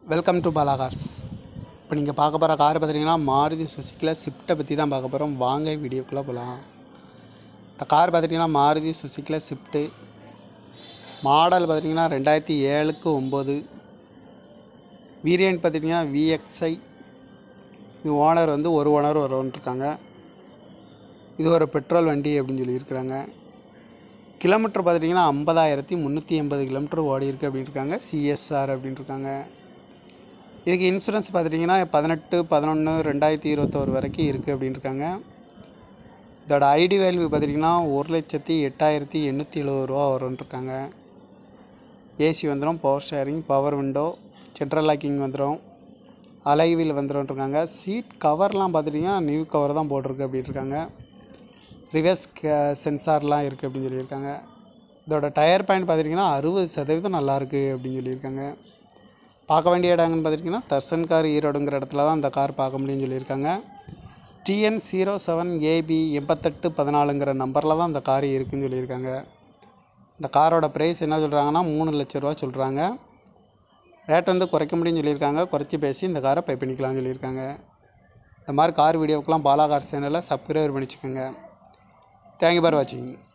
welcome to Bala cars இப்போ நீங்கள் பார்க்க போகிற கார் பார்த்தீங்கன்னா மாருதி சுசுக்கியில் ஸ்விஃப்ட்டை பற்றி தான் பார்க்க போகிறோம் வாங்க வீடியோக்குள்ளே போகலாம் இந்த கார் பார்த்துட்டிங்கன்னா மாருதி சுசுக்கியில் ஸ்விஃப்ட்டு மாடல் பார்த்திங்கன்னா ரெண்டாயிரத்தி ஏழுக்கு ஒம்பது வேரியன்ட் பார்த்திங்கன்னா விஎக்ஸ்ஐ இது ஓனர் வந்து ஒரு ஓனர் வருவன்ட்ருக்காங்க இது ஒரு பெட்ரோல் வண்டி அப்படின்னு சொல்லியிருக்கிறாங்க கிலோமீட்டர் பார்த்துட்டிங்கன்னா ஐம்பதாயிரத்தி முந்நூற்றி எண்பது கிலோமீட்டர் ஓடி இருக்குது அப்படின்னு இருக்காங்க சிஎஸ்ஆர் அப்படின்னு இருக்காங்க இதுக்கு இன்சூரன்ஸ் பார்த்துட்டிங்கன்னா பதினெட்டு பதினொன்று ரெண்டாயிரத்தி இருபத்தோரு வரைக்கும் இருக்குது அப்படின்னு இருக்காங்க இதோட ஐடி வேல்யூ பார்த்துட்டிங்கன்னா ஒரு லட்சத்தி எட்டாயிரத்தி எண்ணூற்றி எழுபது ரூபா வரும்ன்ட்ருக்காங்க ஏசி வந்துடும் power steering power window central locking வந்துடும் அலைவில் வந்துடும்ன்ட்ருக்காங்க சீட் கவர்லாம் பார்த்துட்டிங்கன்னா நியூ கவர் தான் போட்டிருக்கு அப்படின்னு இருக்காங்க ரிவர்ஸ் சென்சார்லாம் இருக்குது அப்படின்னு சொல்லியிருக்காங்க இதோட டயர் பாயிண்ட் பார்த்துட்டிங்கன்னா அறுபது சதவீதம் நல்லாயிருக்கு அப்படின்னு சொல்லியிருக்காங்க பார்க்க வேண்டிய இடங்கன்னு பார்த்துட்டிங்கன்னா தர்சன் கார் ஈரோடுங்கிற இடத்துல தான் இந்த கார் பார்க்க முடியும்னு சொல்லியிருக்காங்க டிஎன் ஜீரோ செவன் ஏபி எண்பத்தெட்டு பதினாலுங்கிற நம்பரில் தான் இந்த கார் இருக்குதுன்னு சொல்லியிருக்காங்க இந்த காரோட ப்ரைஸ் என்ன சொல்கிறாங்கன்னா மூணு லட்ச ரூபா சொல்கிறாங்க ரேட் வந்து குறைக்க முடியும்னு சொல்லியிருக்காங்க குறைச்சி பேசி இந்த காரை பை பண்ணிக்கலாம்னு சொல்லியிருக்காங்க இந்த மாதிரி கார் வீடியோக்கெலாம் பாலா கார் சேனலை சப்ஸ்கிரைப் பண்ணிச்சுக்கோங்க தேங்க்யூ பார் வாட்சிங்